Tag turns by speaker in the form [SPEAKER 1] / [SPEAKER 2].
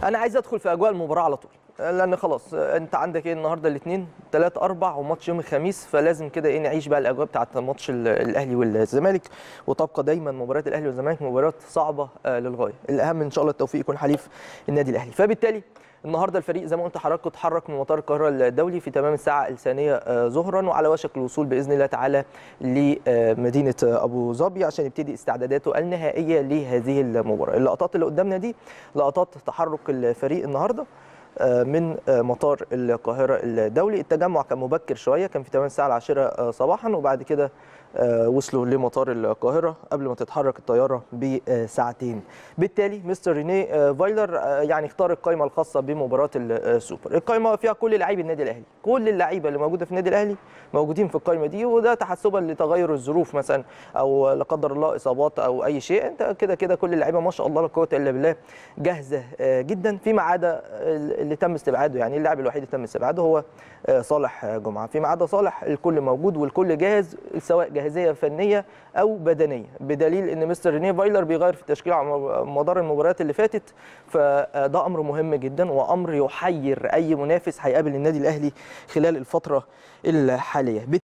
[SPEAKER 1] انا عايز ادخل في اجواء المباراه على طول لان خلاص انت عندك ايه النهارده الاثنين 3 4 وماتش يوم الخميس فلازم كده ايه نعيش بقى الاجواء بتاعه ماتش ال- الاهلي والزمالك وتبقى دايما مباريات الاهلي والزمالك مباريات صعبه آه، للغايه الاهم ان شاء الله التوفيق يكون حليف النادي الاهلي فبالتالي النهارده الفريق زي ما قلت لحضراتكم اتحرك من مطار القاهره الدولي في تمام الساعه الثانيه آه، ظهرا وعلى وشك الوصول باذن الله تعالى لمدينه ابو ظبي عشان يبتدي استعداداته النهائيه لهذه المباراه اللقطات اللي قدامنا دي لقطات تحرك الفريق النهارده آه، من آه، مطار القاهرة الدولي التجمع كان مبكر شوية كان في 8 الساعة العاشرة آه، صباحا وبعد كده آه، وصلوا لمطار القاهرة قبل ما تتحرك الطيارة بساعتين بالتالي مستر ريني آه، فايلر آه، يعني اختار القائمة الخاصة بمباراة السوبر القائمة فيها كل لاعبي النادي الأهلي كل اللعيبة اللي موجودة في النادي الأهلي موجودين في القائمة دي وده تحسبا لتغير الظروف مثلا أو لا قدر الله إصابات أو أي شيء أنت كده كده كل اللعيبة ما شاء الله لا قوة إلا بالله جاهزة آه، جدا فيما عدا اللي تم استبعاده يعني اللاعب الوحيد اللي تم استبعاده هو آه، صالح جمعة فيما عدا صالح الكل موجود والكل جاهز سواء جاهزية فنية أو بدنية بدليل إن مستر رينيه فايلر بيغير في التشكيل على مدار المباريات اللي فاتت فده أمر مهم جدا وأمر يحير أي منافس هيقابل النادي الأهلي خلال الفترة الحالية